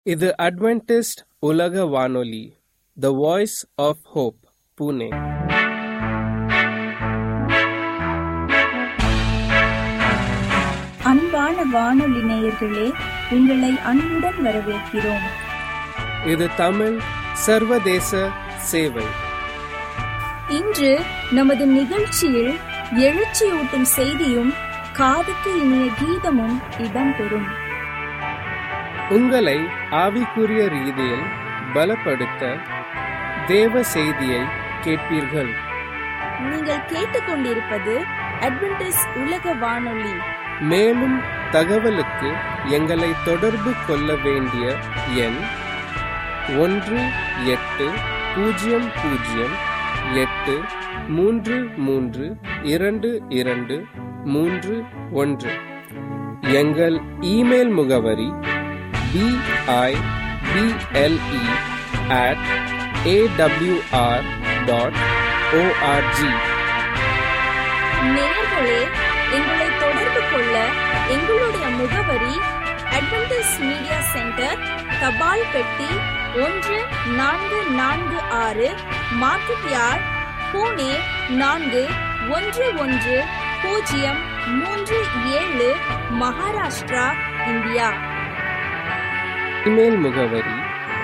இது அட்வென்டிஸ்ட் உலக வானொலி the voice of hope Pune அன்பான வானொலி நேயர்களே உங்களை அன்புடன் வரவேற்கிறோம் இது தமிழ் சர்வதேச சேவை இன்று நமது நிகழ்ச்சியில் எழுச்சியூட்டும் செய்தியும் காதுக்கு இனிய கீதமும் இடம்பெறும் உங்களை ஆவிக்குரிய ரீதியில் பலப்படுத்த தேவ செய்தியை கேட்பீர்கள் நீங்கள் கேட்டுக்கொண்டிருப்பது அட்வென்டிஸ் உலக வானொலி மேலும் தகவலுக்கு எங்களை தொடர்பு கொள்ள வேண்டிய எண் ஒன்று எட்டு பூஜ்ஜியம் பூஜ்ஜியம் எட்டு மூன்று மூன்று இரண்டு இரண்டு மூன்று ஒன்று எங்கள் இமெயில் முகவரி B I B L E at A W R dot O R G நேயர்களே எங்களை தொடர்பு கொள்ள எங்களுடைய முகவரி அட்வென்டிஸ் மீடியா சென்டர் தபால் பெட்டி ஒன்று நான்கு நான்கு ஆறு மார்க்கெட் யார்ட் பூனே நான்கு ஒன்று ஒன்று பூஜ்ஜியம் மூன்று ஏழு மகாராஷ்டிரா இந்தியா இமெயில் முகவரி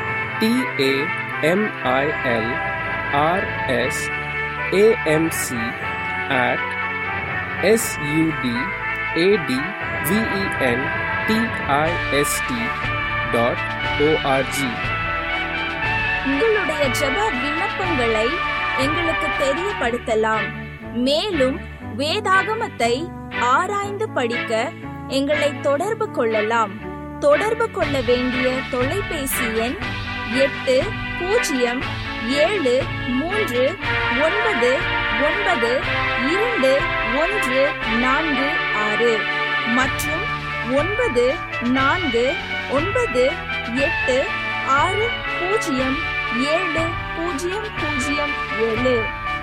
T A M I L R S A M C at S U D A T V E N T I S T dot O R G உங்களுடைய ஜெப விண்ணப்பங்களை எங்களுக்கு தெரியப்படுத்தலாம் மேலும் வேதாகமத்தை ஆராய்ந்து படிக்க எங்களை தொடர்பு கொள்ளலாம் தொடர்பு கொள்ள வேண்டிய தொலைபேசி எண் எட்டு பூஜ்ஜியம் ஏழு மூன்று ஒன்பது ஒன்பது இரண்டு ஒன்று நான்கு ஆறு மற்றும் ஒன்பது நான்கு ஒன்பது எட்டு ஆறு பூஜ்ஜியம் ஏழு பூஜ்ஜியம் பூஜ்ஜியம் ஏழு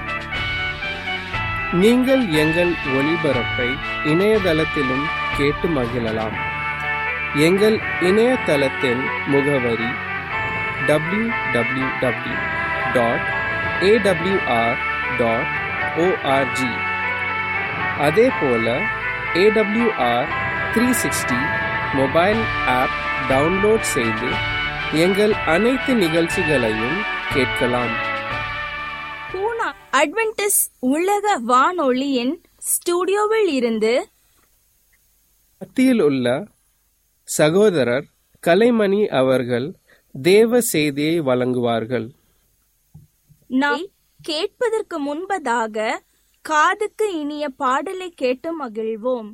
நீங்கள் எங்கள் ஒளிபரப்பை இணையதளத்திலும் கேட்டு மகிழலாம் எங்கள் இணையதளத்தின் முகவரி W W W dot A W R dot O R G அதே போல A W R three sixty mobile app download செய்து எங்கள் அனைத்து நிகழ்ச்சிகளையும் கேட்கலாம் பூனா அட்வென்டிஸ் உலக வானொலியின் ஸ்டுடியோவில் இருந்து மத்தியில் உள்ள சகோதரர் கலைமணி அவர்கள் தேவ செய்தியை வழங்குவார்கள் நாம் கேட்பதற்கு முன்பதாக காதுக்கு இனிய பாடலை கேட்டு மகிழ்வோம்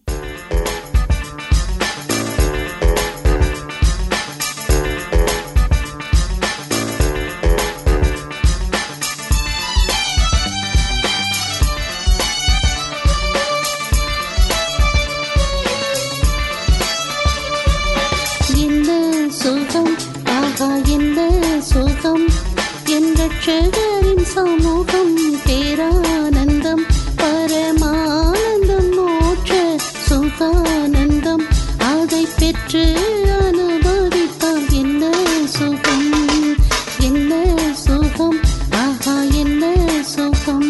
இந்த சுகம் ஆகா இந்த சுகம் என் ரட்சகரின் சமூகம் பேரானந்தம் பரமானந்தம் மோட்ச சுகானந்தம் அதை பெற்று அனுபவித்தால் என்ன சுகம் என்ன சுகம் ஆகா என்ன சுகம்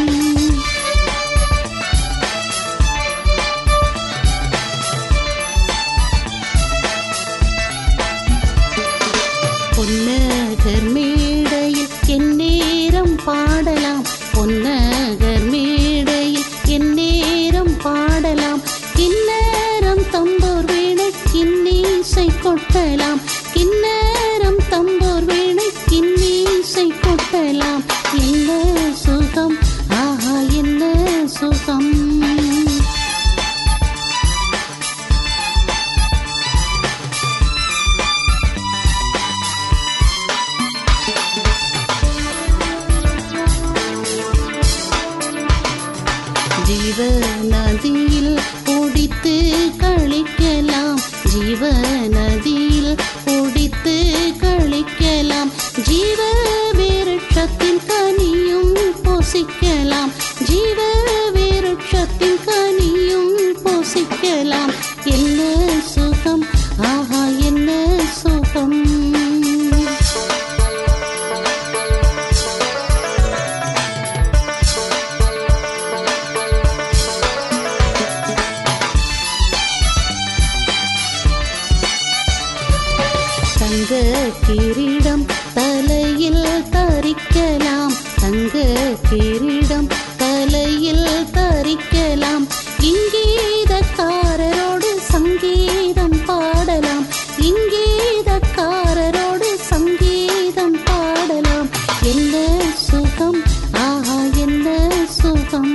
பொன்னகர் மேடையில் என் நேரம் பாடலாம் பொன்னகர் மேடையில் என் நேரம் பாடலாம் கிண்ணேரம் தம்போர் வீணை கிண்ணீசை கொட்டலாம் கிண்ணேரம் தம்போர் வீணை கிண்ணீசை கொட்டலாம் என்ன சுகம் ஆஹா என்ன சுகம் ஜீவ நதியில் குடித்து கழிக்கலாம் ஜீவ நதியில் குடித்து கழிக்கலாம் தங்க கிரீடம் தலையில் தரிக்கலாம் தங்க கிரீடம் தலையில் தரிக்கலாம் இங்கீதக்காரரோடு சங்கீதம் பாடலாம் இங்கீதக்காரரோடு சங்கீதம் பாடலாம் என்ன சுகம் ஆஹா என்ன சுகம்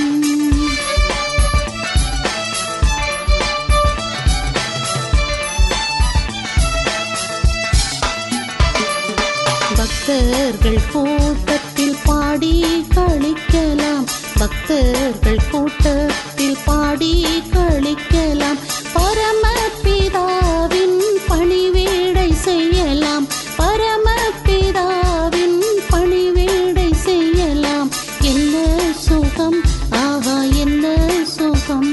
பக்தர்கள் கூட்டத்தில் பாடி களிக்கலாம் பக்தர்கள் கூட்டத்தில் பாடி களிக்கலாம் பரமபிதாவின் பணிவேடை செய்யலாம் பரமபிதாவின் பணிவேடை செய்யலாம் என்ன சுகம் ஆஹா என்ன சுகம்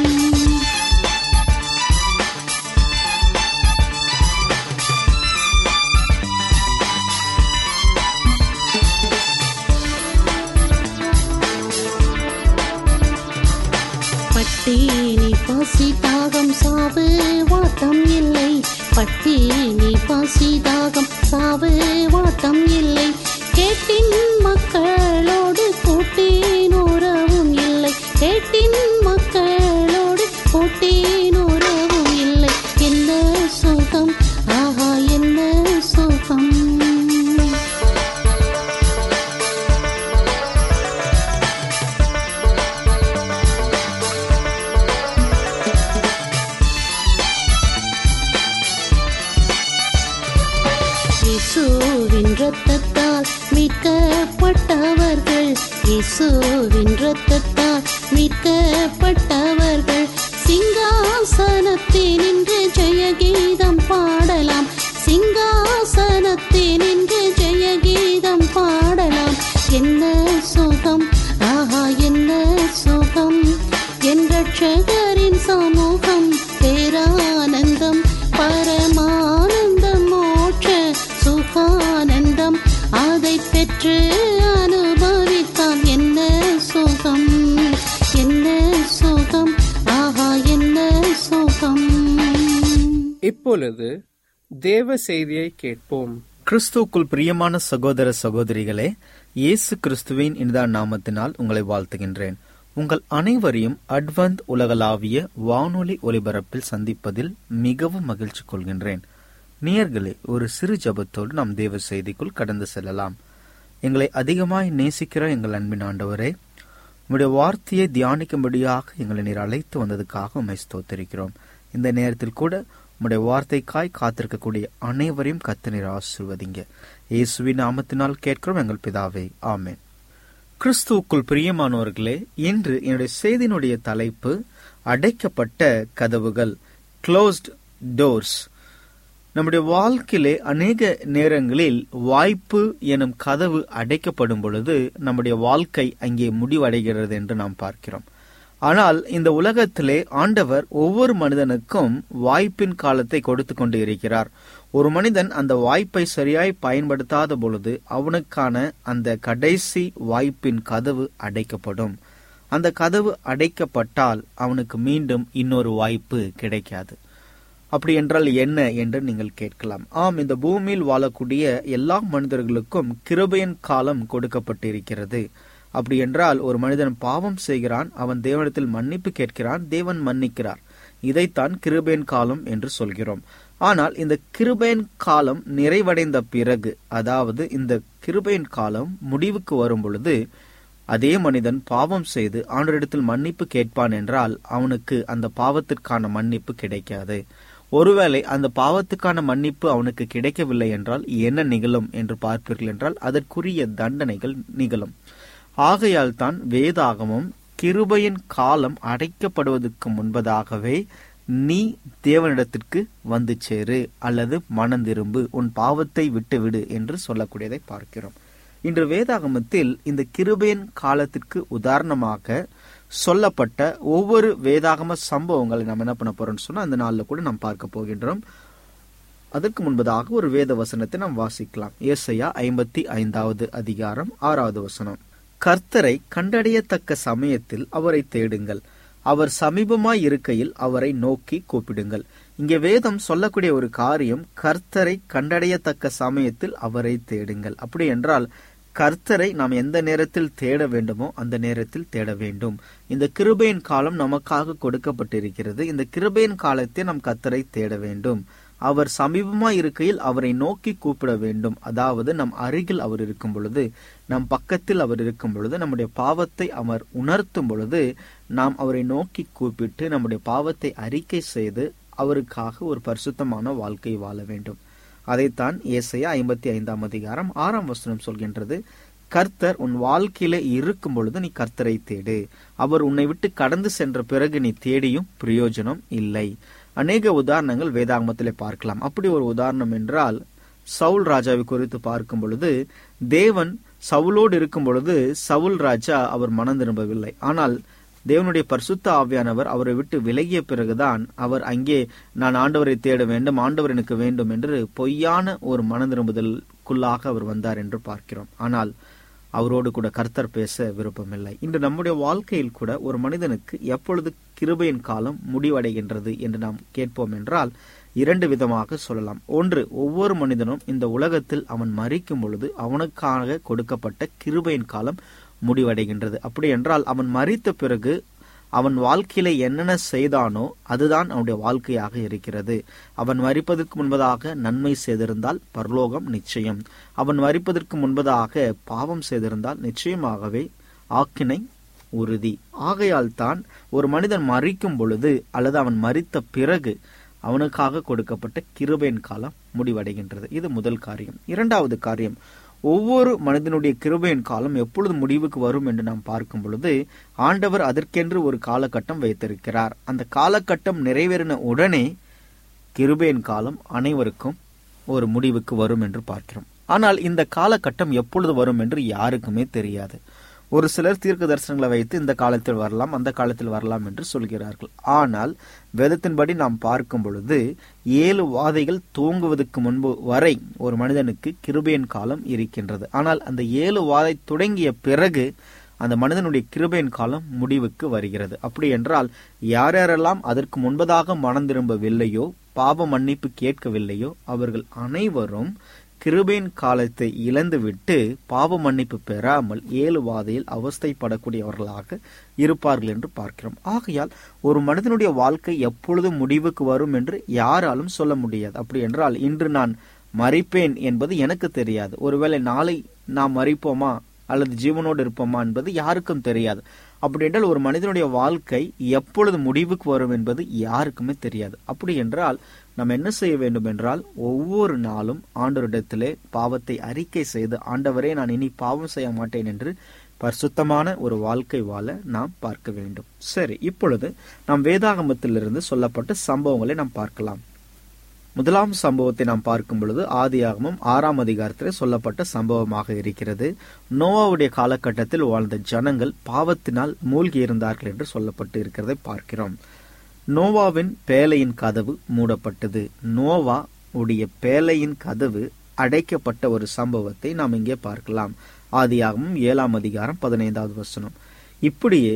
பட்டினி பசி தாகம் சாவு வாட்டம் இல்லை பட்டினி பசி தாகம் சாவு வாட்டம் இல்லை கேட்டின் மக்களோடு கூட்டின் உறவும் இல்லை கேட்டின் மக்களோடு கூட்டின் உறவும் இல்லை என்ன சுகம் ஆஹா என்ன சுகம் இயேசுவின் இரத்தத்தால் மீட்கப்பட்டவர்கள் இயேசுவின் இரத்தத்தால் மீட்கப்பட்டவர்கள் சிங்காசனத்தினின்று ஜெயகீதம் பாடலாம் சிங்காசனத்தினின்று ஜெயகீதம் பாடலாம் என்ன சுகம் ஆஹா என்ன சுகம் என் ரட்சகரின் சமூகம் பேரானந்தம் பரமானந்தம் மோட்ச சுகானந்தம் அதை பெற்று அனுபவித்தான் என்ன சுகம் என்ன சுகம் ஆஹா என்ன சுகம் இப்பொழுது தேவ செய்தியை கேட்போம் கிறிஸ்துவுக்குள் பிரியமான சகோதர சகோதரிகளே இயேசு கிறிஸ்துவின் இனிதா நாமத்தினால் உங்களை வாழ்த்துகின்றேன் உங்கள் அனைவரையும் அட்வந்த் உலகளாவிய வானொலி ஒலிபரப்பில் சந்திப்பதில் மிகவும் மகிழ்ச்சி கொள்கின்றேன் நேயர்களே ஒரு சிறு ஜபத்தோடு நாம் தேவ செய்திக்குள் கடந்து செல்லலாம் எங்களை அதிகமாய் நேசிக்கிற எங்கள் அன்பின் ஆண்டவரே உம்முடைய வார்த்தையை தியானிக்கும்படியாக எங்களை நீர் அழைத்து வந்ததுக்காக உம்மை ஸ்தோத்தரிக்கிறோம் இந்த நேரத்தில் கூட உம்முடைய வார்த்தைக்காய் காத்திருக்கக்கூடிய அனைவரையும் கத்த நீர் ஆசிர்வதிங்க இயேசுவின் நாமத்தினால் கேட்கிறோம் எங்கள் பிதாவே ஆமென் கிறிஸ்துவுக்குள் பிரியமானவர்களே இன்று என்னுடைய செய்தியினுடைய தலைப்பு அடைக்கப்பட்ட கதவுகள் க்ளோஸ்ட் டோர்ஸ் நம்முடைய வாழ்க்கையிலே அநேக நேரங்களில் வாய்ப்பு எனும் கதவு அடைக்கப்படும் பொழுது நம்முடைய வாழ்க்கை அங்கே முடிவடைகிறது என்று நாம் பார்க்கிறோம் ஆனால் இந்த உலகத்திலே ஆண்டவர் ஒவ்வொரு மனிதனுக்கும் வாய்ப்பின் காலத்தை கொடுத்து கொண்டு இருக்கிறார் ஒரு மனிதன் அந்த வாய்ப்பை சரியாய் பயன்படுத்தாத பொழுது அவனுக்கான அந்த கடைசி வாய்ப்பின் கதவு அடைக்கப்படும் அந்த கதவு அடைக்கப்பட்டால் அவனுக்கு மீண்டும் இன்னொரு வாய்ப்பு கிடைக்காது அப்படி என்றால் என்ன என்று நீங்கள் கேட்கலாம் ஆம் இந்த பூமியில் வாழக்கூடிய எல்லா மனிதர்களுக்கும் கிருபையின் காலம் கொடுக்கப்பட்டிருக்கிறது அப்படி என்றால் ஒரு மனிதன் பாவம் செய்கிறான் அவன் தேவனிடத்தில் மன்னிப்பு கேட்கிறான் தேவன் மன்னிக்கிறார் இதைத்தான் கிருபையின் காலம் என்று சொல்கிறோம் ஆனால் இந்த கிருபையின் காலம் நிறைவடைந்த பிறகு அதாவது இந்த கிருபையின் காலம் முடிவுக்கு வரும் பொழுது அதே மனிதன் பாவம் செய்து ஆண்டவரிடத்தில் மன்னிப்பு கேட்பான் என்றால் அவனுக்கு அந்த பாவத்திற்கான மன்னிப்பு கிடைக்காது ஒருவேளை அந்த பாவத்துக்கான மன்னிப்பு அவனுக்கு கிடைக்கவில்லை என்றால் என்ன நிகழும் என்று பார்ப்பீர்கள் என்றால் அதற்குரிய தண்டனைகள் நிகழும் ஆகையால் தான் வேதாகமும் கிருபையின் காலம் அடைக்கப்படுவதற்கு முன்பதாகவே நீ தேவனிடத்திற்கு வந்து சேரு அல்லது மனந்திரும்பு உன் பாவத்தை விட்டுவிடு என்று சொல்லக்கூடியதை பார்க்கிறோம் இன்று வேதாகமத்தில் இந்த கிருபையின் காலத்திற்கு உதாரணமாக சொல்லப்பட்ட ஒவ்வொரு வேதாகம சம்பவங்களை நம்ம என்ன பண்ண போறோம்னு சொன்னா அந்த நாள்ல கூட நாம் பார்க்க போகின்றோம் அதற்கு முன்பதாக ஒரு வேத வசனத்தை நாம் வாசிக்கலாம் ஏசையா ஐம்பத்தி ஐந்தாவது அதிகாரம் ஆறாவது வசனம் கர்த்தரை கண்டடையத்தக்க சமயத்தில் அவரை தேடுங்கள் அவர் சமீபமாய் இருக்கையில் அவரை நோக்கி கூப்பிடுங்கள் இங்கே வேதம் சொல்லக்கூடிய ஒரு காரியம் கர்த்தரை கண்டடையத்தக்க சமயத்தில் அவரை தேடுங்கள் அப்படி என்றால் கர்த்தரை நாம் எந்த நேரத்தில் தேட வேண்டுமோ அந்த நேரத்தில் தேட வேண்டும் இந்த கிருபையின் காலம் நமக்காக கொடுக்கப்பட்டிருக்கிறது இந்த கிருபையின் காலத்தை நாம் கர்த்தரை தேட வேண்டும் அவர் சமீபமாய் இருக்கையில் அவரை நோக்கி கூப்பிட வேண்டும் அதாவது நம் அருகில் அவர் இருக்கும் பொழுது நம் பக்கத்தில் அவர் இருக்கும் பொழுது நம்முடைய பாவத்தை அவர் உணர்த்தும் பொழுது நாம் அவரை நோக்கி கூப்பிட்டு நம்முடைய பாவத்தை அறிக்கை செய்து அவருக்காக ஒரு பரிசுத்தமான வாழ்க்கை வாழ வேண்டும் அதைத்தான் ஏசையா ஐம்பத்தி ஐந்தாம் அதிகாரம் ஆறாம் வசனம் சொல்கின்றது கர்த்தர் உன் வாழ்க்கையில இருக்கும் பொழுது நீ கர்த்தரை தேடு அவர் உன்னை விட்டு கடந்து சென்ற பிறகு நீ தேடியும் பிரயோஜனம் இல்லை அநேக உதாரணங்கள் வேதாகமத்திலே பார்க்கலாம் அப்படி ஒரு உதாரணம் என்றால் சவுல் ராஜாவை குறித்து பார்க்கும் பொழுது தேவன் சவுலோடு இருக்கும் பொழுது சவுல் ராஜா அவர் மனம் திரும்பவில்லை ஆனால் தேவனுடைய பரிசுத்த ஆவியானவர் அவரை விட்டு விலகிய பிறகுதான் அவர் அங்கே நான் ஆண்டவரை தேட வேண்டும் ஆண்டவர் எனக்கு வேண்டும் என்று பொய்யான ஒரு மன திரும்புதலுக்குள்ளாக அவர் வந்தார் என்று பார்க்கிறோம் ஆனால் அவரோடு கூட கர்த்தர் பேச விருப்பமில்லை இன்று நம்முடைய வாழ்க்கையில் கூட ஒரு மனிதனுக்கு எப்பொழுது கிருபையின் காலம் முடிவடைகின்றது என்று நாம் கேட்போம் என்றால் இரண்டு விதமாக சொல்லலாம் ஒன்று ஒவ்வொரு மனிதனும் இந்த உலகத்தில் அவன் மறிக்கும் பொழுது அவனுக்காக கொடுக்கப்பட்ட கிருபையின் காலம் முடிவடைகின்றது அப்படி என்றால் அவன் மறித்த பிறகு அவன் வாழ்க்கையில என்னென்ன செய்தானோ அதுதான் அவனுடைய வாழ்க்கையாக இருக்கிறது அவன் மறிப்பதற்கு முன்பதாக நன்மை செய்திருந்தால் பரலோகம் நிச்சயம் அவன் மறிப்பதற்கு முன்பதாக பாவம் செய்திருந்தால் நிச்சயமாகவே ஆக்கினை உறுதி ஆகையால் தான் ஒரு மனிதன் மறிக்கும் பொழுது அல்லது அவன் மறித்த பிறகு அவனுக்காக கொடுக்கப்பட்ட கிருபையின் காலம் முடிவடைகின்றது இது முதல் காரியம் இரண்டாவது காரியம் ஒவ்வொரு மனிதனுடைய கிருபையின் காலம் எப்பொழுது முடிவுக்கு வரும் என்று நாம் பார்க்கும் பொழுது ஆண்டவர் அதற்கென்று ஒரு காலகட்டம் வைத்திருக்கிறார் அந்த காலகட்டம் நிறைவேறின உடனே கிருபையின் காலம் அனைவருக்கும் ஒரு முடிவுக்கு வரும் என்று பார்க்கிறோம் ஆனால் இந்த காலகட்டம் எப்பொழுது வரும் என்று யாருக்குமே தெரியாது ஒரு சிலர் தீர்க்க தரிசனங்களை வைத்து இந்த காலத்தில் வரலாம் அந்த காலத்தில் வரலாம் என்று சொல்கிறார்கள் ஆனால் வேதத்தின்படி நாம் பார்க்கும் பொழுது ஏழு வாதைகள் தூங்குவதற்கு முன்பு வரை ஒரு மனிதனுக்கு கிருபையின் காலம் இருக்கின்றது ஆனால் அந்த ஏழு வாதை தொடங்கிய பிறகு அந்த மனிதனுடைய கிருபையின் காலம் முடிவுக்கு வருகிறது அப்படி என்றால் யார் யாரெல்லாம் அதற்கு முன்பதாக மனம் திரும்பவில்லையோ பாவ மன்னிப்பு கேட்கவில்லையோ அவர்கள் அனைவரும் கிருபையின் காலத்தை இழந்துவிட்டு பாவ மன்னிப்பு பெறாமல் ஏழு வாதையில் அவஸ்தைப்படக்கூடியவர்களாக இருப்பார்கள் என்று பார்க்கிறோம் ஆகையால் ஒரு மனிதனுடைய வாழ்க்கை எப்பொழுது முடிவுக்கு வரும் என்று யாராலும் சொல்ல முடியாது அப்படி என்றால் இன்று நான் மறிப்பேன் என்பது எனக்கு தெரியாது ஒருவேளை நாளை நாம் மறிப்போமா அல்லது ஜீவனோடு இருப்போமா என்பது யாருக்கும் தெரியாது அப்படி என்றால் ஒரு மனிதனுடைய வாழ்க்கை எப்பொழுது முடிவுக்கு வரும் என்பது யாருக்குமே தெரியாது அப்படி என்றால் நாம் என்ன செய்ய வேண்டும் என்றால் ஒவ்வொரு நாளும் ஆண்டவரிடத்திலே பாவத்தை அறிக்கை செய்து ஆண்டவரே நான் இனி பாவம் செய்ய மாட்டேன் என்று பரிசுத்தமான ஒரு வாழ்க்கை வாழ நாம் பார்க்க வேண்டும் சரி இப்பொழுது நாம் வேதாகமத்திலிருந்து சொல்லப்பட்ட சம்பவங்களை நாம் பார்க்கலாம் முதலாம் சம்பவத்தை நாம் பார்க்கும் பொழுது ஆதியாகமும் ஆறாம் அதிகாரத்தில் சொல்லப்பட்ட சம்பவமாக இருக்கிறது நோவாவுடைய காலகட்டத்தில் வாழ்ந்த ஜனங்கள் பாவத்தினால் மூழ்கி இருந்தார்கள் என்று சொல்லப்பட்டு இருக்கிறதை பார்க்கிறோம் நோவாவின் பேலையின் கதவு மூடப்பட்டது நோவா உடைய பேலையின் கதவு அடைக்கப்பட்ட ஒரு சம்பவத்தை நாம் இங்கே பார்க்கலாம் ஆதியாகமும் ஏழாம் அதிகாரம் பதினைந்தாவது வசனம் இப்படியே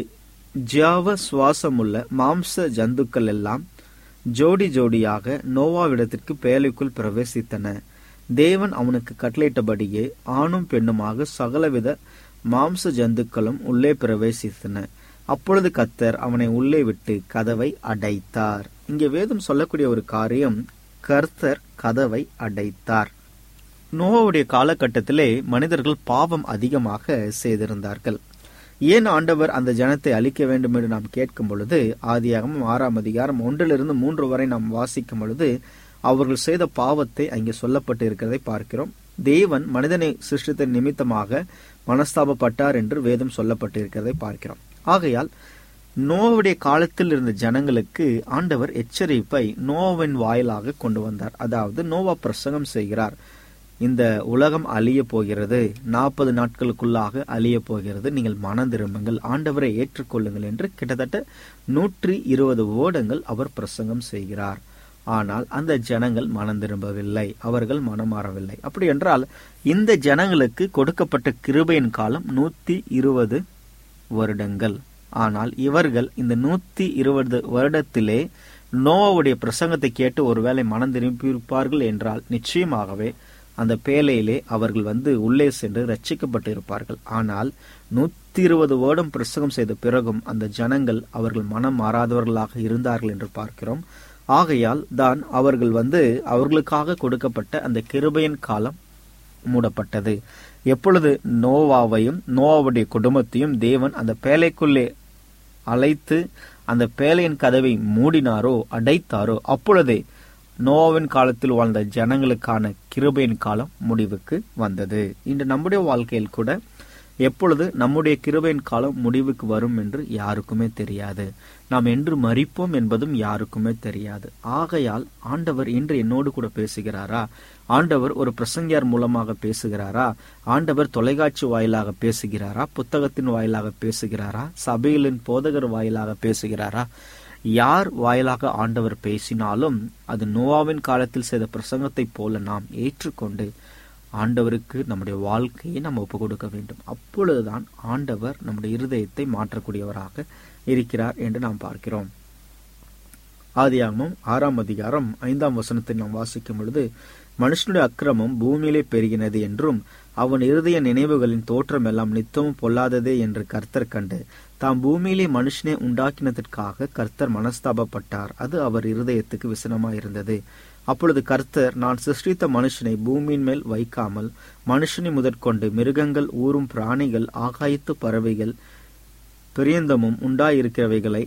ஜாவ சுவாசமுள்ள மாம்ச ஜந்துக்கள் எல்லாம் ஜோடி ஜோடியாக நோவாவிடத்திற்கு பேலைக்குள் பிரவேசித்தன தேவன் அவனுக்கு கட்டளையிட்டபடியே ஆணும் பெண்ணுமாக சகலவித மாம்ச ஜந்துக்களும் உள்ளே பிரவேசித்தன அப்பொழுது கத்தர் அவனை உள்ளே விட்டு கதவை அடைத்தார் இங்கே வேதம் சொல்லக்கூடிய ஒரு காரியம் கர்த்தர் கதவை அடைத்தார் நோவாவுடைய காலகட்டத்திலே மனிதர்கள் பாவம் அதிகமாக செய்திருந்தார்கள் ஏன் ஆண்டவர் அந்த ஜனத்தை அழிக்க வேண்டும் என்று நாம் கேட்கும் பொழுது ஆதியாகமும் ஆறாம் அதிகாரம் ஒன்றிலிருந்து மூன்று வரை நாம் வாசிக்கும் பொழுது அவர்கள் செய்த பாவத்தை அங்கே சொல்லப்பட்டு இருக்கிறதை பார்க்கிறோம் தேவன் மனிதனை சிருஷ்டித்த நிமித்தமாக மனஸ்தாபப்பட்டார் என்று வேதம் சொல்லப்பட்டு இருக்கிறதை பார்க்கிறோம் ஆகையால் நோவுடைய காலத்தில் இருந்த ஜனங்களுக்கு ஆண்டவர் எச்சரிப்பை நோவின் வாயிலாக கொண்டு வந்தார் அதாவது நோவா பிரசங்கம் செய்கிறார் இந்த உலகம் அழிய போகிறது நாற்பது நாட்களுக்குள்ளாக அழிய போகிறது நீங்கள் மனம் திரும்புங்கள் ஆண்டவரை ஏற்றுக்கொள்ளுங்கள் என்று கிட்டத்தட்ட நூற்றி இருபது ஓடங்கள் அவர் பிரசங்கம் செய்கிறார் ஆனால் அந்த ஜனங்கள் மனம் திரும்பவில்லை அவர்கள் மனம் மாறவில்லை அப்படி என்றால் இந்த ஜனங்களுக்கு கொடுக்கப்பட்ட கிருபையின் காலம் நூத்தி இருபது வருடங்கள் ஆனால் இவர்கள் இந்த நூத்தி இருபது வருடத்திலே நோவாவுடைய பிரசங்கத்தை கேட்டு ஒருவேளை மனம் திரும்பியிருப்பார்கள் என்றால் நிச்சயமாகவே அந்த பேழையிலே அவர்கள் வந்து உள்ளே சென்று ரட்சிக்கப்பட்டு இருப்பார்கள் ஆனால் நூத்தி இருபது வருடம் பிரசங்கம் செய்த பிறகும் அந்த ஜனங்கள் அவர்கள் மனம் மாறாதவர்களாக இருந்தார்கள் என்று பார்க்கிறோம் ஆகையால் தான் அவர்கள் வந்து அவர்களுக்காக கொடுக்கப்பட்ட அந்த கிருபையின் காலம் மூடப்பட்டது எப்பொழுது நோவாவையும் நோவாவுடைய குடும்பத்தையும் தேவன் அந்த பேழைக்குள்ளே அழைத்து அந்த பேழையின் கதவை மூடினாரோ அடைத்தாரோ அப்பொழுதே நோவாவின் காலத்தில் வாழ்ந்த ஜனங்களுக்கான கிருபையின் காலம் முடிவுக்கு வந்தது இன்று நம்முடைய வாழ்க்கையில் கூட எப்பொழுது நம்முடைய கிருபையின் காலம் முடிவுக்கு வரும் என்று யாருக்குமே தெரியாது நாம் என்று மறிப்போம் என்பதும் யாருக்குமே தெரியாது ஆகையால் ஆண்டவர் இன்று என்னோடு கூட பேசுகிறாரா ஆண்டவர் ஒரு பிரசங்கியார் மூலமாக பேசுகிறாரா ஆண்டவர் தொலைக்காட்சி வாயிலாக பேசுகிறாரா புத்தகத்தின் வாயிலாக பேசுகிறாரா சபைகளின் போதகர் வாயிலாக பேசுகிறாரா யார் வாயிலாக ஆண்டவர் பேசினாலும் அது நோவாவின் காலத்தில் செய்த பிரசங்கத்தைப் போல நாம் ஏற்றுக்கொண்டு ஆண்டவருக்கு நம்முடைய வாழ்க்கையை நாம் ஒப்பு கொடுக்க வேண்டும் அப்பொழுதுதான் ஆண்டவர் நம்முடைய இருதயத்தை மாற்றக்கூடியவராக இருக்கிறார் என்று நாம் பார்க்கிறோம் ஆதியாகமம் ஆறாம் அதிகாரம் ஐந்தாம் வசனத்தை நாம் வாசிக்கும் பொழுது மனுஷனுடைய அக்கிரமம் பூமியிலே பெருகினது என்றும் அவன் இருதய நினைவுகளின் தோற்றம் எல்லாம் நித்தமும் பொல்லாததே என்று கர்த்தர் கண்டு தாம் பூமியிலே மனுஷனை உண்டாக்கினதற்காக கர்த்தர் மனஸ்தாபப்பட்டார் அது அவர் இருதயத்துக்கு விசனமாயிருந்தது அப்பொழுது கர்த்தர் நான் சிருஷ்டித்த மனுஷனை பூமியின் மேல் வைக்காமல் மனுஷனை முதற்கொண்டு மிருகங்கள் ஊரும் பிராணிகள் ஆகாயத்து பறவைகள் பிரியந்தமும் உண்டாயிருக்கிறவைகளை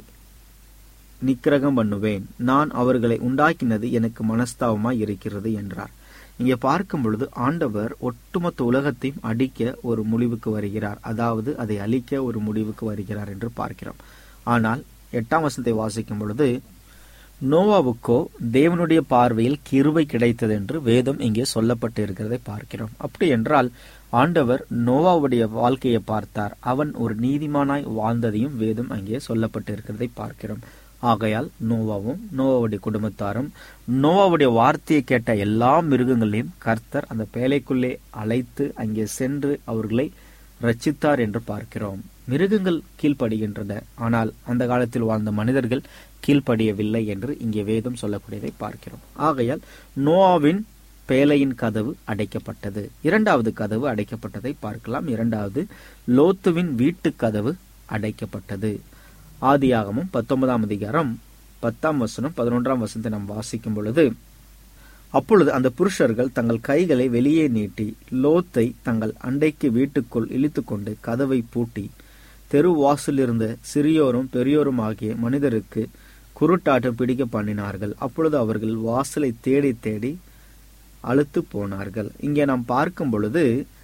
நிக்கிரகம் பண்ணுவேன் நான் அவர்களை உண்டாக்கினது எனக்கு மனஸ்தாபமாய் இருக்கிறது என்றார் இங்கே பார்க்கும் பொழுது ஆண்டவர் ஒட்டுமொத்த உலகத்தையும் அடிக்க ஒரு முடிவுக்கு வருகிறார் அதாவது அதை அழிக்க ஒரு முடிவுக்கு வருகிறார் என்று பார்க்கிறோம் ஆனால் எட்டாம் வசனத்தை வாசிக்கும் பொழுது நோவாவுக்கோ தேவனுடைய பார்வையில் கிருபை கிடைத்தது என்று வேதம் இங்கே சொல்லப்பட்டு இருக்கிறதை பார்க்கிறோம் அப்படி என்றால் ஆண்டவர் நோவாவுடைய வாழ்க்கையை பார்த்தார் அவன் ஒரு நீதிமானாய் வாழ்ந்ததையும் வேதம் அங்கே சொல்லப்பட்டு இருக்கிறதை பார்க்கிறோம் ஆகையால் நோவாவும் நோவாவுடைய குடும்பத்தாரும் நோவாவுடைய வார்த்தையை கேட்ட எல்லா மிருகங்களையும் கர்த்தர் அந்த பேலைக்குள்ளே அழைத்து அங்கே சென்று அவர்களை ரச்சித்தார் என்று பார்க்கிறோம் மிருகங்கள் கீழ்ப்படுகின்றன ஆனால் அந்த காலத்தில் வாழ்ந்த மனிதர்கள் கீழ்ப்படியவில்லை என்று இங்கே வேதம் சொல்லக்கூடியதை பார்க்கிறோம் ஆகையால் நோவாவின் பேலையின் கதவு அடைக்கப்பட்டது இரண்டாவது கதவு அடைக்கப்பட்டதை பார்க்கலாம் இரண்டாவது லோத்துவின் வீட்டு கதவு அடைக்கப்பட்டது ஆதியாகமும் பத்தொன்பதாம் அதிகாரம் பத்தாம் வசனம் பதினொன்றாம் வசனத்தை நாம் வாசிக்கும் பொழுது அப்பொழுது அந்த புருஷர்கள் தங்கள் கைகளை வெளியே நீட்டி லோத்தை தங்கள் அண்டைக்கு வீட்டுக்குள் இழுத்துக்கொண்டு கதவை பூட்டி தெரு வாசலிருந்த சிறியோரும் பெரியோரும் ஆகிய மனிதருக்கு குருட்டாட்டம் பிடிக்க பண்ணினார்கள் அப்பொழுது அவர்கள் வாசலை தேடி தேடி அழுத்து போனார்கள் இங்கே நாம் பார்க்கும் பொழுது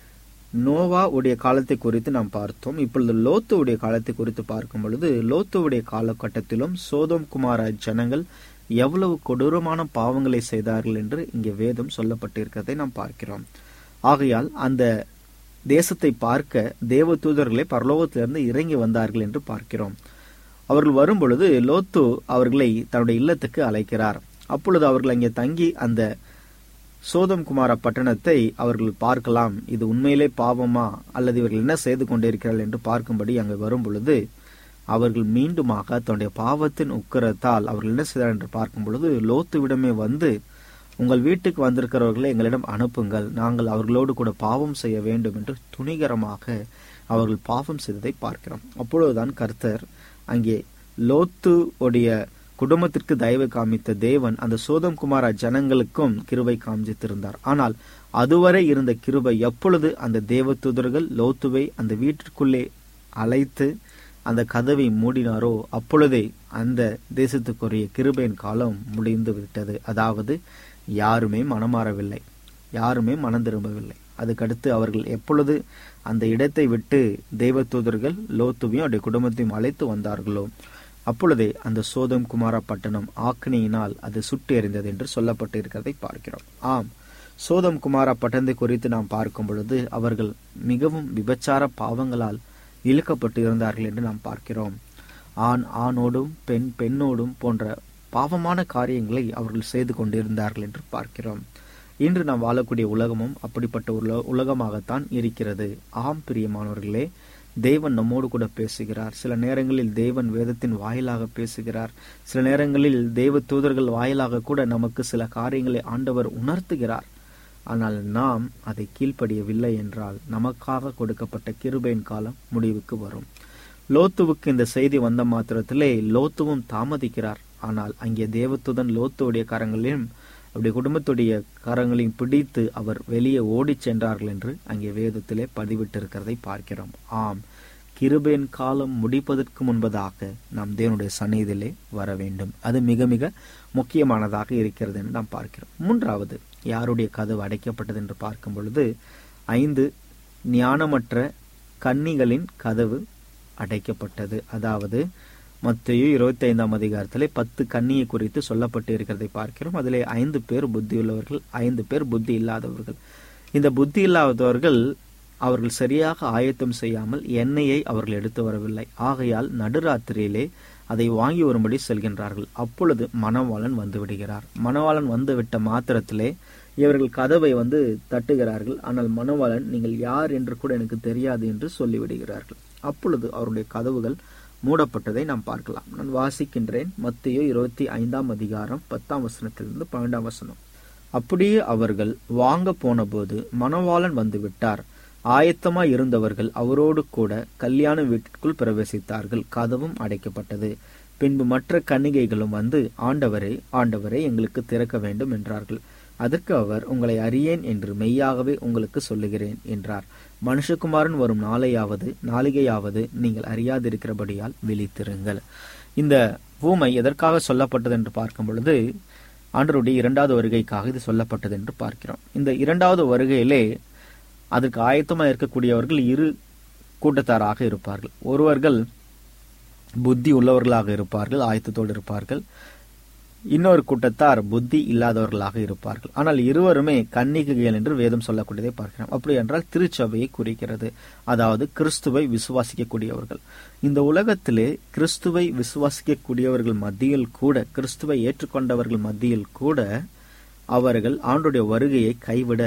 நோவா உடைய காலத்தை குறித்து நாம் பார்த்தோம் இப்பொழுது லோத்துவுடைய காலத்தை குறித்து பார்க்கும் பொழுது லோத்துவுடைய காலகட்டத்திலும் சோதோம் குமார ஜனங்கள் எவ்வளவு கொடூரமான பாவங்களை செய்தார்கள் என்று இங்கே வேதம் சொல்லப்பட்டிருக்கிறதை நாம் பார்க்கிறோம் ஆகையால் அந்த தேசத்தை பார்க்க தேவ தூதர்களே பரலோகத்திலிருந்து இறங்கி வந்தார்கள் என்று பார்க்கிறோம் அவர்கள் வரும் பொழுது லோத்து அவர்களை தன்னுடைய இல்லத்துக்கு அழைக்கிறார் அப்பொழுது அவர்கள் அங்கே தங்கி அந்த சோதம் குமார பட்டணத்தை அவர்கள் பார்க்கலாம் இது உண்மையிலே பாவமா அல்லது இவர்கள் என்ன செய்து கொண்டிருக்கிறார்கள் என்று பார்க்கும்படி அங்கு வரும் பொழுது அவர்கள் மீண்டுமாக தன்னுடைய பாவத்தின் உக்கரத்தால் அவர்கள் என்ன செய்தார் என்று பார்க்கும் பொழுது லோத்துவிடமே வந்து உங்கள் வீட்டுக்கு வந்திருக்கிறவர்களை எங்களிடம் அனுப்புங்கள் நாங்கள் அவர்களோடு கூட பாவம் செய்ய வேண்டும் என்று துணிகரமாக அவர்கள் பாவம் செய்ததை பார்க்கிறோம் அப்பொழுதுதான் கர்த்தர் அங்கே லோத்து உடைய குடும்பத்திற்கு தயவு காமித்த தேவன் அந்த சோதம் குமார ஜனங்களுக்கும் கிருபை காமித்திருந்தார் ஆனால் அதுவரை இருந்த கிருபை எப்பொழுது அந்த தேவ தூதர்கள் லோத்துவை அந்த வீட்டிற்குள்ளே அழைத்து அந்த கதவை மூடினாரோ அப்பொழுதே அந்த தேசத்துக்குரிய கிருபையின் காலம் முடிந்து விட்டது அதாவது யாருமே மனமாறவில்லை யாருமே மனம் திரும்பவில்லை அதுக்கடுத்து அவர்கள் எப்பொழுது அந்த இடத்தை விட்டு தெய்வ தூதர்கள் லோத்துவையும் அவருடைய குடும்பத்தையும் அழைத்து வந்தார்களோ அப்பொழுதே அந்த சோதம் குமார பட்டணம் ஆக்னியினால் அது சுட்டு எறிந்தது என்று சொல்லப்பட்டு இருக்கிறதை பார்க்கிறோம் ஆம் சோதம் குமார பட்டணத்தை குறித்து நாம் பார்க்கும் பொழுது அவர்கள் மிகவும் விபச்சார பாவங்களால் இழுக்கப்பட்டு இருந்தார்கள் என்று நாம் பார்க்கிறோம் ஆண் ஆணோடும் பெண் பெண்ணோடும் போன்ற பாவமான காரியங்களை அவர்கள் செய்து கொண்டிருந்தார்கள் என்று பார்க்கிறோம் இன்று நாம் வாழக்கூடிய உலகமும் அப்படிப்பட்ட உல உலகமாகத்தான் இருக்கிறது ஆம் பிரியமானவர்களே தேவன் நம்மோடு கூட பேசுகிறார் சில நேரங்களில் தேவன் வேதத்தின் வாயிலாக பேசுகிறார் சில நேரங்களில் தேவ தூதர்கள் வாயிலாக கூட நமக்கு சில காரியங்களை ஆண்டவர் உணர்த்துகிறார் ஆனால் நாம் அதை கீழ்ப்படியவில்லை என்றால் நமக்காக கொடுக்கப்பட்ட கிருபையின் காலம் முடிவுக்கு வரும் லோத்துவுக்கு இந்த செய்தி வந்த மாத்திரத்திலே லோத்துவும் தாமதிக்கிறார் ஆனால் அங்கே தேவத்துதன் லோத்துவுடைய கரங்களிலும் அவருடைய குடும்பத்துடைய கரங்களையும் பிடித்து அவர் வெளியே ஓடிச் சென்றார்கள் என்று அங்கே வேதத்திலே பதிவிட்டிருக்கிறதை பார்க்கிறோம் ஆம் கிருபையின் காலம் முடிப்பதற்கு முன்பதாக நாம் தேவனுடைய சந்நிதியிலே வர வேண்டும் அது மிக மிக முக்கியமானதாக இருக்கிறது என்று நாம் பார்க்கிறோம் மூன்றாவது யாருடைய கதவு அடைக்கப்பட்டது என்று பார்க்கும் பொழுது ஐந்து ஞானமற்ற கன்னிகளின் கதவு அடைக்கப்பட்டது அதாவது மத்திய இருபத்தி ஐந்தாம் அதிகாரத்திலே பத்து கன்னியை குறித்து சொல்லப்பட்டு இருக்கிறதை பார்க்கிறோம் அதிலே ஐந்து பேர் புத்தியுள்ளவர்கள் ஐந்து பேர் புத்தி இல்லாதவர்கள் இந்த புத்தி இல்லாதவர்கள் அவர்கள் சரியாக ஆயத்தம் செய்யாமல் எண்ணெயை அவர்கள் எடுத்து வரவில்லை ஆகையால் நடுராத்திரியிலே அதை வாங்கி வரும்படி செல்கின்றார்கள் அப்பொழுது மணவாளன் வந்து விடுகிறார் மணவாளன் வந்து விட்ட மாத்திரத்திலே இவர்கள் கதவை வந்து தட்டுகிறார்கள் ஆனால் மணவாளன் நீங்கள் யார் என்று கூட எனக்கு தெரியாது என்று சொல்லிவிடுகிறார்கள் அப்பொழுது அவருடைய கதவுகள் மூடப்பட்டதை நாம் பார்க்கலாம் நான் வாசிக்கின்றேன் மத்திய இருபத்தி ஐந்தாம் அதிகாரம் பத்தாம் வசனத்திலிருந்து பன்னெண்டாம் வசனம் அப்படியே அவர்கள் வாங்க போனபோது மணவாளன் வந்து விட்டார் ஆயத்தமாய் இருந்தவர்கள் அவரோடு கூட கல்யாண வீட்டிற்குள் பிரவேசித்தார்கள் கதவும் அடைக்கப்பட்டது பின்பு மற்ற கன்னிகைகளும் வந்து ஆண்டவரே ஆண்டவரே எங்களுக்கு திறக்க வேண்டும் என்றார்கள் அதற்கு அவர் உங்களை அறியேன் என்று மெய்யாகவே உங்களுக்கு சொல்லுகிறேன் என்றார் மனுஷகுமாரன் வரும் நாளையாவது நாளிகையாவது நீங்கள் அறியாதிருக்கிறபடியால் விழித்திருங்கள் இந்த பூமை எதற்காக சொல்லப்பட்டது என்று பார்க்கும் பொழுது ஆண்டருடைய இரண்டாவது வருகைக்காக இது சொல்லப்பட்டது என்று பார்க்கிறோம் இந்த இரண்டாவது வருகையிலே அதற்கு ஆயத்தமாக இருக்கக்கூடியவர்கள் இரு கூட்டத்தாராக இருப்பார்கள் ஒருவர்கள் புத்தி உள்ளவர்களாக இருப்பார்கள் ஆயத்தத்தோடு இருப்பார்கள் இன்னொரு கூட்டத்தார் புத்தி இல்லாதவர்களாக இருப்பார்கள் ஆனால் இருவருமே கன்னிகைகள் என்று வேதம் சொல்லக்கூடியதை பார்க்கிறோம் அப்படி என்றால் திருச்சபையை குறிக்கிறது அதாவது கிறிஸ்துவை விசுவாசிக்கக்கூடியவர்கள் இந்த உலகத்திலே கிறிஸ்துவை விசுவாசிக்கக்கூடியவர்கள் மத்தியில் கூட கிறிஸ்துவை ஏற்றுக்கொண்டவர்கள் மத்தியில் கூட அவர்கள் ஆண்டுடைய வருகையை கைவிட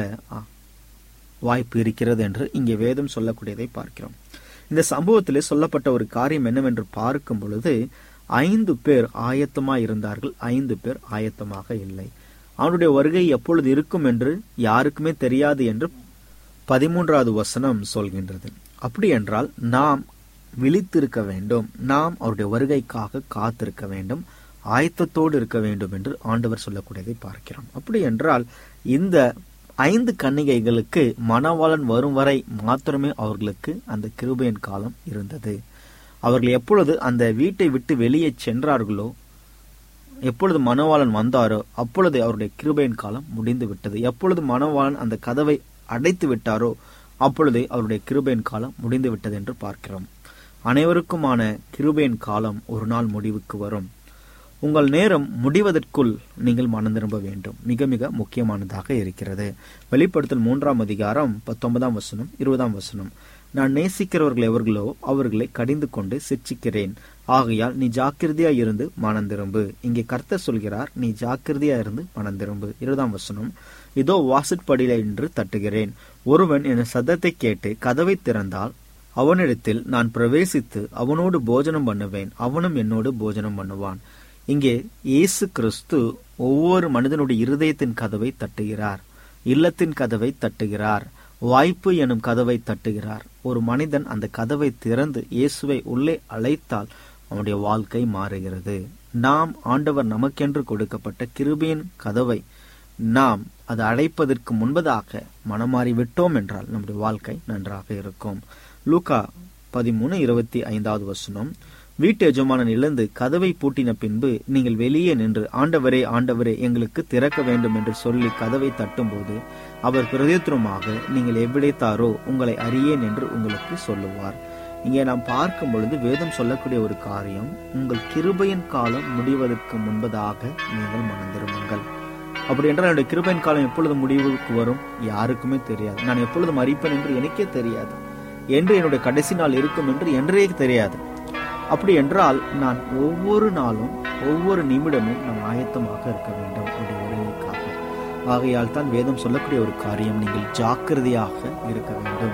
வாய்ப்பு இருக்கிறது என்று இங்கே வேதம் சொல்லக்கூடியதை பார்க்கிறோம் இந்த சம்பவத்திலே சொல்லப்பட்ட ஒரு காரியம் என்னவென்று பார்க்கும் பொழுது ஐந்து பேர் ஆயத்தமாய் இருந்தார்கள் ஐந்து பேர் ஆயத்தமாக இல்லை அவனுடைய வருகை எப்பொழுது இருக்கும் என்று யாருக்குமே தெரியாது என்று பதிமூன்றாவது வசனம் சொல்கின்றது அப்படி என்றால் நாம் விழித்திருக்க வேண்டும் நாம் அவருடைய வருகைக்காக காத்திருக்க வேண்டும் ஆயத்தத்தோடு இருக்க வேண்டும் என்று ஆண்டவர் சொல்லக்கூடியதை பார்க்கிறோம் அப்படி என்றால் இந்த ஐந்து கன்னிகைகளுக்கு மணவாளன் வரும் வரை மாத்திரமே அவர்களுக்கு அந்த கிருபையின் காலம் இருந்தது அவர்கள் எப்பொழுது அந்த வீட்டை விட்டு வெளியே சென்றார்களோ எப்பொழுது மணவாளன் வந்தாரோ அப்பொழுது அவருடைய கிருபையின் காலம் முடிந்து விட்டது எப்பொழுது மணவாளன் அந்த கதவை அடைத்து விட்டாரோ அப்பொழுது அவருடைய கிருபையின் காலம் முடிந்து விட்டது என்று பார்க்கிறோம் அனைவருக்குமான கிருபையின் காலம் ஒரு நாள் முடிவுக்கு வரும் உங்கள் நேரம் முடிவதற்குள் நீங்கள் மனம் திரும்ப வேண்டும் மிக மிக முக்கியமானதாக இருக்கிறது வெளிப்படுத்தல் மூன்றாம் அதிகாரம் பத்தொன்பதாம் வசனம் இருபதாம் வசனம் நான் நேசிக்கிறவர்கள் எவர்களோ அவர்களை கடிந்து கொண்டு சிர்ச்சிக்கிறேன் ஆகையால் நீ ஜாக்கிரதையா இருந்து மனம் திரும்பு இங்கே கர்த்தர் சொல்கிறார் நீ ஜாக்கிரதையா இருந்து மனம் திரும்பு இருபதாம் வசனம் இதோ வாசற்படியில என்று தட்டுகிறேன் ஒருவன் என் சத்தத்தை கேட்டு கதவை திறந்தால் அவனிடத்தில் நான் பிரவேசித்து அவனோடு போஜனம் பண்ணுவேன் அவனும் என்னோடு போஜனம் பண்ணுவான் இங்கே இயேசு கிறிஸ்து ஒவ்வொரு மனிதனுடைய இருதயத்தின் கதவை தட்டுகிறார் இல்லத்தின் கதவை தட்டுகிறார் வாய்ப்பு எனும் கதவை தட்டுகிறார் ஒரு மனிதன் அந்த கதவை திறந்து இயேசுவை உள்ளே அழைத்தால் அவனுடைய வாழ்க்கை மாறுகிறது நாம் ஆண்டவர் நமக்கென்று கொடுக்கப்பட்ட கிருபையின் கதவை நாம் அது அழைப்பதற்கு முன்பதாக மனமாறி விட்டோம் என்றால் நம்முடைய வாழ்க்கை நன்றாக இருக்கும் லூகா பதிமூணு இருபத்தி ஐந்தாவது வசனம் வீட்டு எஜமானன் இழந்து கதவை பூட்டின பின்பு நீங்கள் வெளியே நின்று ஆண்டவரே ஆண்டவரே எங்களுக்கு திறக்க வேண்டும் என்று சொல்லி கதவை தட்டும்போது அவர் பிரதித்திரமாக நீங்கள் எவ்விடைத்தாரோ உங்களை அறியேன் என்று உங்களுக்கு சொல்லுவார் இங்கே நாம் பார்க்கும் பொழுது வேதம் சொல்லக்கூடிய ஒரு காரியம் உங்கள் கிருபையின் காலம் முடிவதற்கு முன்பதாக நீங்கள் மணந்திருமுங்கள் அப்படி என்றால் என்னுடைய கிருபையின் காலம் எப்பொழுது முடிவுக்கு வரும் யாருக்குமே தெரியாது நான் எப்பொழுது மறிப்பேன் என்று எனக்கே தெரியாது என்று என்னுடைய கடைசி நாள் இருக்கும் என்று என்றே தெரியாது அப்படி என்றால் நான் ஒவ்வொரு நாளும் ஒவ்வொரு நிமிடமும் நாம் ஆயத்தமாக இருக்க வேண்டும் அவருடைய வருகைக்காக ஆகையால் தான் வேதம் சொல்லக்கூடிய ஒரு காரியம் நீங்கள் ஜாக்கிரதையாக இருக்க வேண்டும்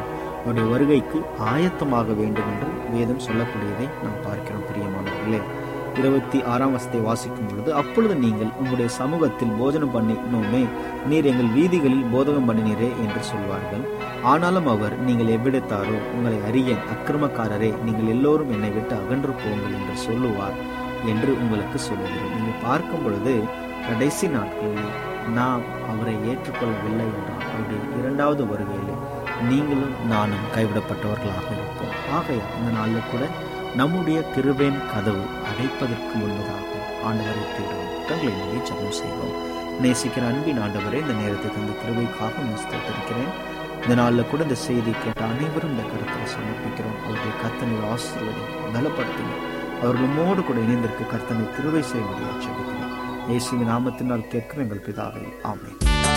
அவருடைய வருகைக்கு ஆயத்தமாக வேண்டும் என்று வேதம் சொல்லக்கூடியதை நாம் பார்க்கிறோம் பிரியமானவர்களே இருபத்தி ஆறாம் வசத்தை வாசிக்கும் பொழுது அப்பொழுது நீங்கள் உங்களுடைய சமூகத்தில் போஜனம் பண்ணினோமே நீர் எங்கள் வீதிகளில் போதகம் பண்ணினீரே என்று சொல்வார்கள் ஆனாலும் அவர் நீங்கள் எவ்விடத்தாரோ உங்களை அறியேன் அக்கிரமக்காரரே நீங்கள் எல்லோரும் என்னை விட்டு அகன்று போங்கள் என்று சொல்லுவார் என்று உங்களுக்கு சொல்லுகிறேன் நீங்கள் பார்க்கும் பொழுது கடைசி நாட்களில் நாம் அவரை ஏற்றுக்கொள்ளவில்லை என்றால் அவருடைய இரண்டாவது வருகையில் நீங்களும் நானும் கைவிடப்பட்டவர்களாக இருப்போம் ஆகையால் இந்த நாளில் கூட நம்முடைய கிருபையின் கதவு அடைப்பதற்கு முன்பதாக ஆண்டவரை தேடுவோம் கண்களை மூடி ஜெபம் செய்வோம் நேசிக்கிற அன்பின் ஆண்டவரே இந்த நேரத்தை தந்த கிருபைக்காக நிறுத்திருக்கிறேன் இந்த நாளில் கூட இந்த செய்தி கேட்ட அனைவரும் இந்த கருத்தை சமர்ப்பிக்கிறோம் அவருடைய கத்தனை ஆசிரியரை பலப்படுத்துங்க அவர்களுமோடு கூட இணைந்திருக்க கர்த்தனை கிருபை செய்வதை ஜெபிக்கிறேன் இயேசுவின் நாமத்தினால் கேட்கிற எங்கள் பிதாவே ஆமென்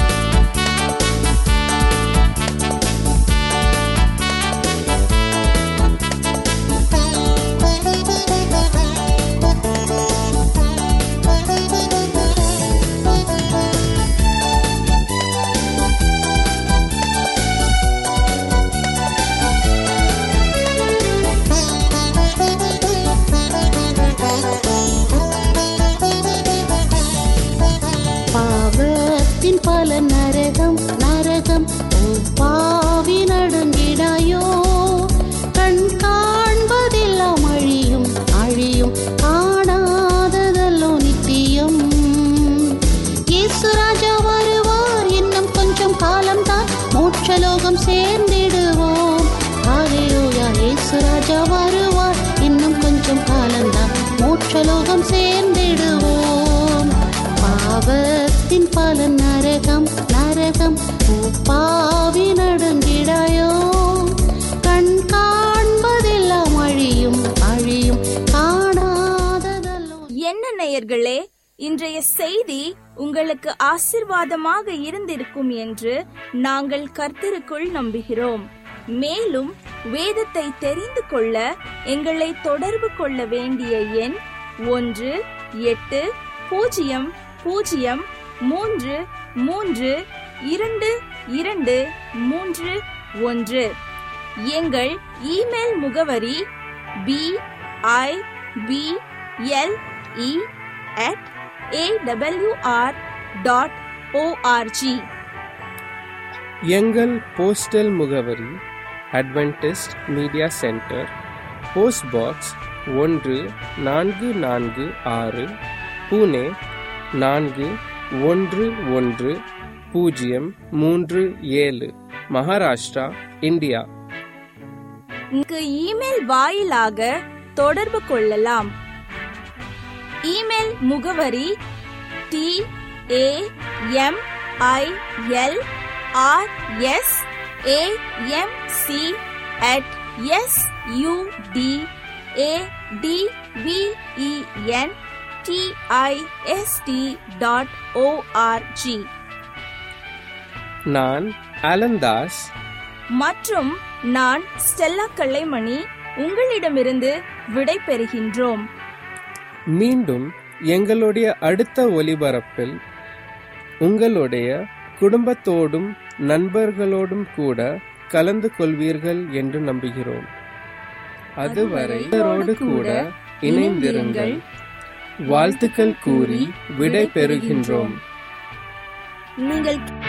பாவத்தின் பல நரகம் நரகம் ஓ பாவி நடுங்கிடாயோ கண் காண்பதெல்லாம் அழியும் அழியும் காணாததல்லோ நித்தியம் இயேசு ராஜா வருவார் இன்னும் கொஞ்சம் காலம்தான் மோட்சலோகம் சேர்ந்திடுவோம் ஹalleluya இயேசு ராஜா வருவார் இன்னும் கொஞ்சம் காலம்தான் மோட்சலோகம் சேர்ந்திடுவோம் பாவத்தின் பல நரகம் நரகம் ஓ பாவி நடுங்கிடாயோ கண் காண்பதெல்லாம் அழியும் அழியும் காணாததல்லோ என்ன நேயர்களே இன்றைய செய்தி உங்களுக்கு ஆசிர்வாதமாக இருந்திருக்கும் என்று நாங்கள் கர்த்தருக்குள் நம்புகிறோம் மேலும் வேதத்தை தெரிந்து கொள்ள எங்களை தொடர்பு கொள்ள வேண்டிய எண் ஒன்று எட்டு பூஜ்ஜியம் பூஜ்ஜியம் மூன்று மூன்று இரண்டு இரண்டு மூன்று ஒன்று எங்கள் இமெயில் முகவரி B I B L E at A W R dot O R G எங்கள் போஸ்டல் முகவரி Adventist media centre post box ஒன்று நான்கு நான்கு ஆறு புனே நான்கு ஒன்று ஒன்று பூஜ்ஜியம் மூன்று ஏழு மகாராஷ்டிரா இந்தியா இங்கு இமெயில் வாயிலாக தொடர்பு கொள்ளலாம் இமெயில் முகவரி T A M I L R S A M C at S U D A T V E N T I S T dot O R G நான் அலந்தாஸ் மற்றும் நான் ஸ்டெல்லா கல்லைமணி உங்களிடமிருந்து விடை பெறுகின்றோம் மீண்டும் எங்களுடைய அடுத்த ஒலிபரப்பில் உங்களுடைய குடும்பத்தோடும் நண்பர்களோடும் கூட கலந்து கொள்வீர்கள் என்று நம்புகிறோம் அதுவரை இவரோடு கூட இணைந்திருங்கள் வாழ்த்துக்கள் கூறி விடை பெறுகின்றோம் நீங்கள்